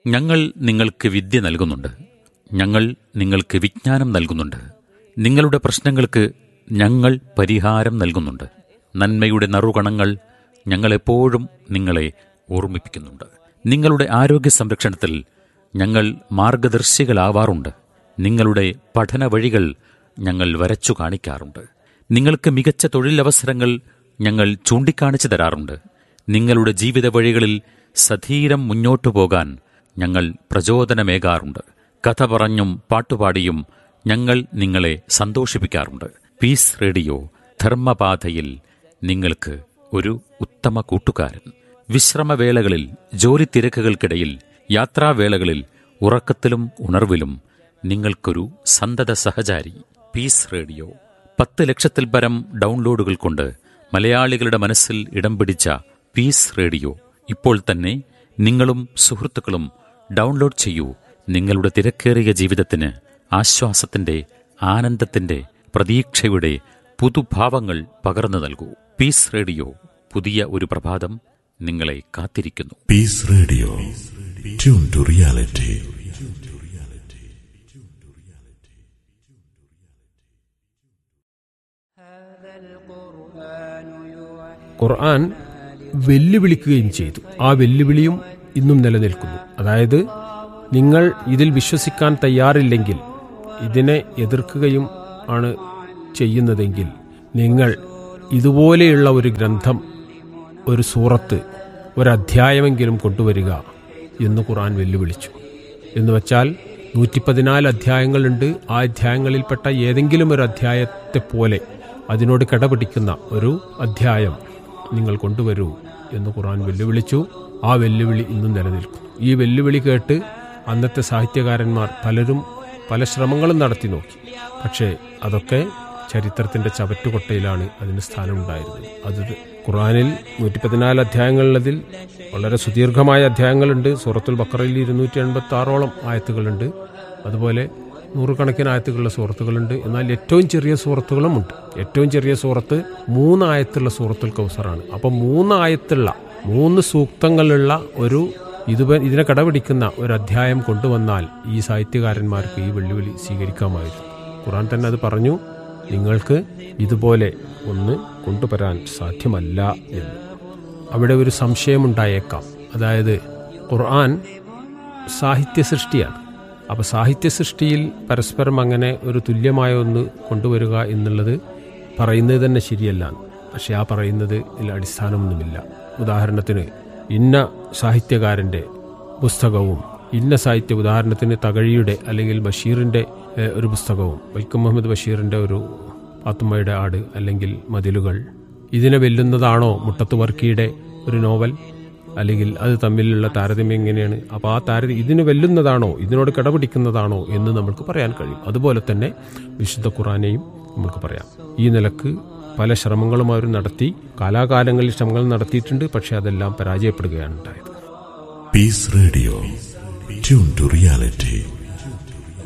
ഞങ്ങൾ നിങ്ങൾക്ക് വിദ്യ നൽകുന്നുണ്ട് ഞങ്ങൾ നിങ്ങൾക്ക് വിജ്ഞാനം നൽകുന്നുണ്ട് നിങ്ങളുടെ പ്രശ്നങ്ങൾക്ക് ഞങ്ങൾ പരിഹാരം നൽകുന്നുണ്ട് നന്മയുടെ നറുകണങ്ങൾ ഞങ്ങളെപ്പോഴും നിങ്ങളെ ഓർമ്മിപ്പിക്കുന്നുണ്ട് നിങ്ങളുടെ ആരോഗ്യ സംരക്ഷണത്തിൽ ഞങ്ങൾ മാർഗദർശികളാവാറുണ്ട് നിങ്ങളുടെ പഠന വഴികൾ ഞങ്ങൾ വരച്ചു കാണിക്കാറുണ്ട് നിങ്ങൾക്ക് മികച്ച തൊഴിലവസരങ്ങൾ ഞങ്ങൾ ചൂണ്ടിക്കാണിച്ചു തരാറുണ്ട് നിങ്ങളുടെ ജീവിത വഴികളിൽ സധീരം മുന്നോട്ടു പോകാൻ ഞങ്ങൾ പ്രചോദനമേകാറുണ്ട് കഥ പറഞ്ഞും പാട്ടുപാടിയും ഞങ്ങൾ നിങ്ങളെ സന്തോഷിപ്പിക്കാറുണ്ട് പീസ് റേഡിയോ ധർമ്മപാതയിൽ നിങ്ങൾക്ക് ഒരു ഉത്തമ കൂട്ടുകാരൻ വിശ്രമവേളകളിൽ ജോലി തിരക്കുകൾക്കിടയിൽ യാത്രാവേളകളിൽ ഉറക്കത്തിലും ഉണർവിലും നിങ്ങൾക്കൊരു സന്തത സഹചാരി പീസ് റേഡിയോ പത്ത് ലക്ഷത്തിൽ പരം ഡൗൺലോഡുകൾ കൊണ്ട് മലയാളികളുടെ മനസ്സിൽ ഇടം പിടിച്ച പീസ് റേഡിയോ ഇപ്പോൾ തന്നെ നിങ്ങളും സുഹൃത്തുക്കളും ഡൗൺലോഡ് ചെയ്യൂ നിങ്ങളുടെ തിരക്കേറിയ ജീവിതത്തിന് ആശ്വാസത്തിന്റെ ആനന്ദത്തിന്റെ പ്രതീക്ഷയുടെ പുതുഭാവങ്ങൾ പകർന്നു നൽകൂ പീസ് റേഡിയോ പുതിയ ഒരു പ്രഭാതം നിങ്ങളെ കാത്തിരിക്കുന്നു Peace Radio. Tune to reality. ഖുർആൻ വെല്ലുവിളിക്കുകയും ചെയ്തു ആ വെല്ലുവിളിയും ഇന്നും നിലനിൽക്കുന്നു അതായത് നിങ്ങൾ ഇതിൽ വിശ്വസിക്കാൻ തയ്യാറില്ലെങ്കിൽ ഇതിനെ എതിർക്കുകയും ആണ് ചെയ്യുന്നതെങ്കിൽ നിങ്ങൾ ഇതുപോലെയുള്ള ഒരു ഗ്രന്ഥം ഒരു സൂറത്ത് ഒരധ്യായമെങ്കിലും കൊണ്ടുവരിക എന്ന് ഖുർആൻ വെല്ലുവിളിച്ചു എന്ന് വച്ചാൽ നൂറ്റി പതിനാല് അധ്യായങ്ങളുണ്ട് ആ അധ്യായങ്ങളിൽപ്പെട്ട ഏതെങ്കിലും ഒരു അധ്യായത്തെ പോലെ അതിനോട് കിടപിടിക്കുന്ന ഒരു അധ്യായം നിങ്ങൾ കൊണ്ടുവരൂ എന്ന് ഖുർആൻ വെല്ലുവിളിച്ചു ആ വെല്ലുവിളി ഇന്നും നിലനിൽക്കുന്നു ഈ വെല്ലുവിളി കേട്ട് അന്നത്തെ സാഹിത്യകാരന്മാർ പലരും പല ശ്രമങ്ങളും നടത്തി നോക്കി പക്ഷേ അതൊക്കെ ചരിത്രത്തിന്റെ ചവറ്റുകൊട്ടയിലാണ് അതിന് സ്ഥാനമുണ്ടായിരുന്നത് അത് ഖുറാനിൽ നൂറ്റി പതിനാല് അധ്യായങ്ങളുള്ളതിൽ വളരെ സുദീർഘമായ അധ്യായങ്ങളുണ്ട് സൂറത്തുൽ ബക്കറയിൽ ഇരുന്നൂറ്റി എൺപത്തി ആറോളം ആയത്തുകളുണ്ട് അതുപോലെ നൂറുകണക്കിന് ആയത്തുകളുള്ള സൂറത്തുകളുണ്ട് എന്നാൽ ഏറ്റവും ചെറിയ സൂറത്തുകളും ഉണ്ട് ഏറ്റവും ചെറിയ സൂറത്ത് മൂന്ന് ആയത്തുള്ള സൂറത്തുൽ കൗസറാണ് അപ്പം മൂന്ന് ആയത്തുള്ള മൂന്ന് സൂക്തങ്ങളുള്ള ഒരു ഇത് ഇതിനെ കടപിടിക്കുന്ന ഒരു അധ്യായം കൊണ്ടുവന്നാൽ ഈ സാഹിത്യകാരന്മാർക്ക് ഈ വെല്ലുവിളി സ്വീകരിക്കാമായിരുന്നു ഖുറാൻ തന്നെ അത് പറഞ്ഞു നിങ്ങൾക്ക് ഇതുപോലെ ഒന്ന് കൊണ്ടുവരാൻ സാധ്യമല്ല എന്ന് അവിടെ ഒരു സംശയമുണ്ടായേക്കാം അതായത് ഖുർആൻ സാഹിത്യ സൃഷ്ടിയാണ് അപ്പോൾ സാഹിത്യ സൃഷ്ടിയിൽ പരസ്പരം അങ്ങനെ ഒരു തുല്യമായ ഒന്ന് കൊണ്ടുവരിക എന്നുള്ളത് പറയുന്നത് തന്നെ ശരിയല്ല പക്ഷെ ആ പറയുന്നത് ഇതിൽ അടിസ്ഥാനമൊന്നുമില്ല ഉദാഹരണത്തിന് ഇന്ന സാഹിത്യകാരൻ്റെ പുസ്തകവും ഇന്ന സാഹിത്യ ഉദാഹരണത്തിന് തകഴിയുടെ അല്ലെങ്കിൽ ബഷീറിൻ്റെ ഏഹ്, ഒരു പുസ്തകവും വൈക്കം മുഹമ്മദ് ബഷീറിൻ്റെ ഒരു പാത്തുമ്മയുടെ ആട് അല്ലെങ്കിൽ മതിലുകൾ ഇതിനെ വെല്ലുന്നതാണോ മുട്ടത്ത് വർക്കിയുടെ ഒരു നോവൽ അല്ലെങ്കിൽ അത് തമ്മിലുള്ള താരതമ്യം എങ്ങനെയാണ് അപ്പോൾ ആ താരതമ്യം ഇതിന് വെല്ലുന്നതാണോ ഇതിനോട് കിടപിടിക്കുന്നതാണോ എന്ന് നമുക്ക് പറയാൻ കഴിയും അതുപോലെ തന്നെ വിശുദ്ധ ഖുറാനെയും നമുക്ക് പറയാം ഈ നിലക്ക് പല ശ്രമങ്ങളും അവർ നടത്തി കാലാകാലങ്ങളിൽ ശ്രമങ്ങൾ നടത്തിയിട്ടുണ്ട് പക്ഷേ അതെല്ലാം പരാജയപ്പെടുകയാണ് ഉണ്ടായത് Peace Radio. Tune to reality.